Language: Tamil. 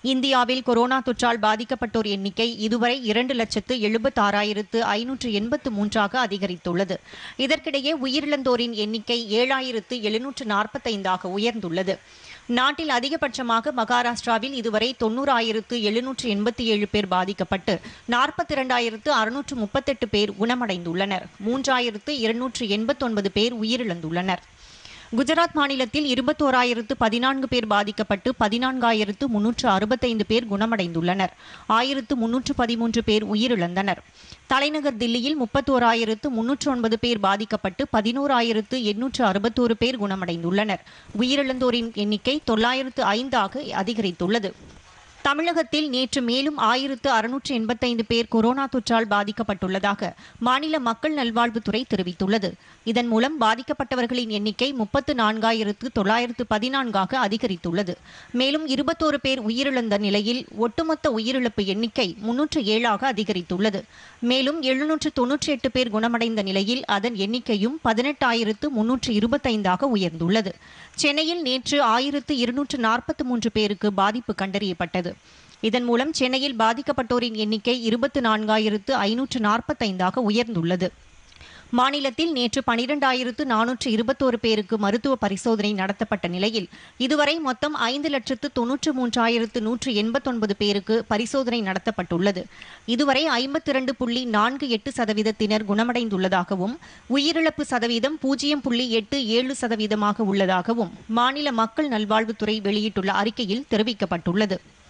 இந்தியாவில் கொரோனா தொற்றால் பாதிக்கப்பட்டோர் எண்ணிக்கை இதுவரை இரண்டு லட்சத்து எழுபத்தாறாயிரத்து ஐநூற்று எண்பத்து மூன்றாக அதிகரித்துள்ளது இதற்கிடையே உயிரிழந்தோரின் எண்ணிக்கை ஏழாயிரத்து எழுநூற்று நாற்பத்தைந்தாக உயர்ந்துள்ளது நாட்டில் அதிகபட்சமாக மகாராஷ்டிராவில் இதுவரை தொன்னூறாயிரத்து எழுநூற்று எண்பத்தி ஏழு பேர் பாதிக்கப்பட்டு நாற்பத்தி இரண்டாயிரத்து அறுநூற்று முப்பத்தெட்டு பேர் குணமடைந்துள்ளனர் மூன்றாயிரத்து இருநூற்று எண்பத்தொன்பது பேர் உயிரிழந்துள்ளனர் குஜராத் மாநிலத்தில் இருபத்தோராயிரத்து பதினான்கு பேர் பாதிக்கப்பட்டு பதினான்காயிரத்து முன்னூற்று அறுபத்தைந்து பேர் குணமடைந்துள்ளனர் ஆயிரத்து முன்னூற்று பதிமூன்று பேர் உயிரிழந்தனர் தலைநகர் தில்லியில் முப்பத்தோராயிரத்து முன்னூற்று ஒன்பது பேர் பாதிக்கப்பட்டு பதினோராயிரத்து எண்ணூற்று அறுபத்தோரு பேர் குணமடைந்துள்ளனர் உயிரிழந்தோரின் எண்ணிக்கை தொள்ளாயிரத்து ஐந்தாக அதிகரித்துள்ளது தமிழகத்தில் நேற்று மேலும் ஆயிரத்து அறுநூற்று எண்பத்தைந்து பேர் கொரோனா தொற்றால் பாதிக்கப்பட்டுள்ளதாக மாநில மக்கள் நல்வாழ்வுத்துறை தெரிவித்துள்ளது இதன் மூலம் பாதிக்கப்பட்டவர்களின் எண்ணிக்கை முப்பத்து நான்காயிரத்து தொள்ளாயிரத்து பதினான்காக அதிகரித்துள்ளது மேலும் இருபத்தோரு பேர் உயிரிழந்த நிலையில் ஒட்டுமொத்த உயிரிழப்பு எண்ணிக்கை முன்னூற்று ஏழாக அதிகரித்துள்ளது மேலும் எழுநூற்று தொன்னூற்றி எட்டு பேர் குணமடைந்த நிலையில் அதன் எண்ணிக்கையும் பதினெட்டாயிரத்து முன்னூற்று இருபத்தைந்தாக உயர்ந்துள்ளது சென்னையில் நேற்று ஆயிரத்து இருநூற்று நாற்பத்தி மூன்று பேருக்கு பாதிப்பு கண்டறியப்பட்டது இதன் மூலம் சென்னையில் பாதிக்கப்பட்டோரின் எண்ணிக்கை இருபத்து நான்காயிரத்து ஐநூற்று நாற்பத்தைந்தாக உயர்ந்துள்ளது மாநிலத்தில் நேற்று பனிரெண்டாயிரத்து நானூற்று இருபத்தோரு பேருக்கு மருத்துவ பரிசோதனை நடத்தப்பட்ட நிலையில் இதுவரை மொத்தம் ஐந்து லட்சத்து தொன்னூற்று மூன்றாயிரத்து நூற்று எண்பத்தொன்பது பேருக்கு பரிசோதனை நடத்தப்பட்டுள்ளது இதுவரை ஐம்பத்தி இரண்டு புள்ளி நான்கு எட்டு சதவீதத்தினர் குணமடைந்துள்ளதாகவும் உயிரிழப்பு சதவீதம் பூஜ்ஜியம் புள்ளி எட்டு ஏழு சதவீதமாக உள்ளதாகவும் மாநில மக்கள் நல்வாழ்வுத்துறை வெளியிட்டுள்ள அறிக்கையில் தெரிவிக்கப்பட்டுள்ளது